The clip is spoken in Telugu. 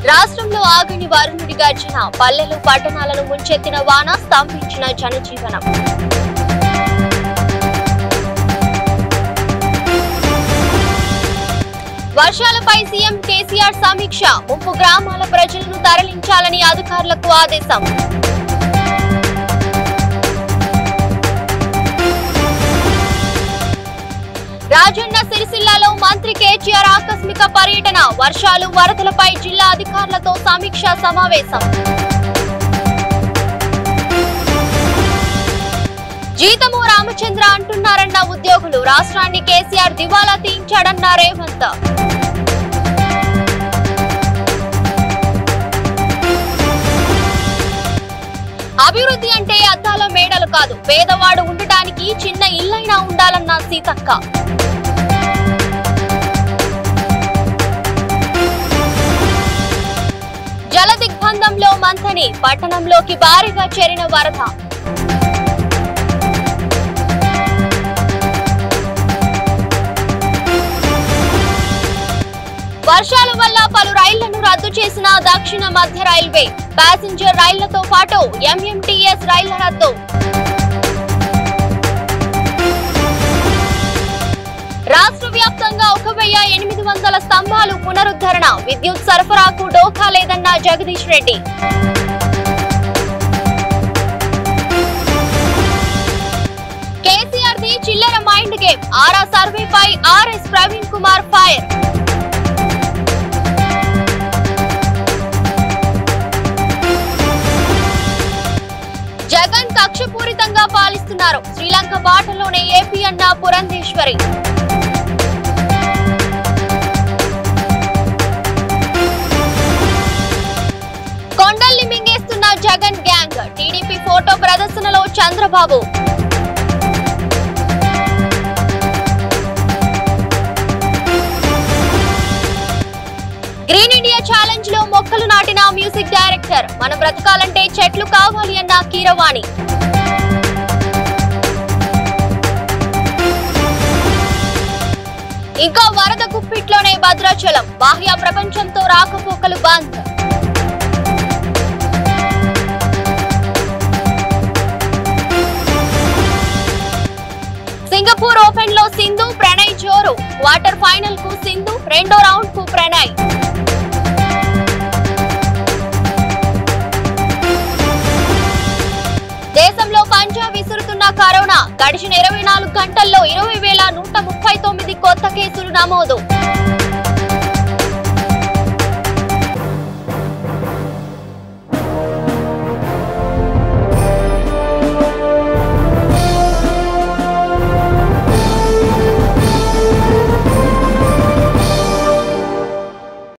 రాష్ట్రంలో ఆగని వరుణుడి గర్జన పల్లెలు పట్టణాలను ముంచెత్తిన వాన స్తంభించిన జనజీవనం వర్షాలపై సీఎం కేసీఆర్ సమీక్ష ముప్పు గ్రామాల ప్రజలను తరలించాలని అధికారులకు ఆదేశం రాజన్న సిరిసిల్లాలో మంత్రి కేటీఆర్ ఆకస్మిక పర్యటన వర్షాలు వరదలపై జిల్లా అధికారులతో సమీక్షా సమావేశం జీతము రామచంద్ర అంటున్నారన్న ఉద్యోగులు రాష్ట్రాన్ని కేసీఆర్ దివాలా తీయించాడన్న రేవంత్ అభివృద్ధి అంటే అద్దాల మేడలు కాదు పేదవాడు ఉండటానికి చిన్న ఇల్లైనా ఉండాలన్న సీతక్క జల దిగ్బంధంలో మంథని పట్టణంలోకి భారీగా చేరిన వరద వర్షాల వల్ల పలు రైళ్లను రద్దు చేసిన దక్షిణ మధ్య రైల్వే ప్యాసింజర్ రైళ్లతో పాటు ఎంఎంటీఎస్ రైళ్ల రద్దు రాష్ట్ర వ్యాప్తంగా ఒక వెయ్యి ఎనిమిది వందల స్తంభాలు పునరుద్ధరణ విద్యుత్ సరఫరాకు డోకా లేదన్న జగదీష్ రెడ్డి కేసీఆర్ ది చిల్లర మైండ్ గేమ్ ఆరా సర్వేపై ఆర్ఎస్ ప్రవీణ్ కుమార్ ఫైర్ జగన్ కక్షపూరితంగా పాలిస్తున్నారు శ్రీలంక బాటలోనే ఏపీ అన్న పురంధేశ్వరి కొండల్ని మింగేస్తున్న జగన్ గ్యాంగ్ టీడీపీ ఫోటో ప్రదర్శనలో చంద్రబాబు గ్రీన్ ఇండియా ఛాలెంజ్ లో మొక్కలు నాటిన మ్యూజిక్ డైరెక్టర్ మన బ్రతకాలంటే చెట్లు కావాలి అన్న కీరవాణి ఇంకా వరద కుప్పిట్లోనే భద్రాచలం బాహ్య ప్రపంచంతో రాకపోకలు బంద్ సింగపూర్ ఓపెన్ లో సింధు ప్రణయ్ జోరు క్వార్టర్ ఫైనల్ కు సింధు రెండో రౌండ్ కు ప్రణయ్ దేశంలో పంజా విసురుతున్న కరోనా గడిచిన ఇరవై నాలుగు గంటల్లో ఇరవై వేల నూట ముప్పై తొమ్మిది కొత్త కేసులు నమోదు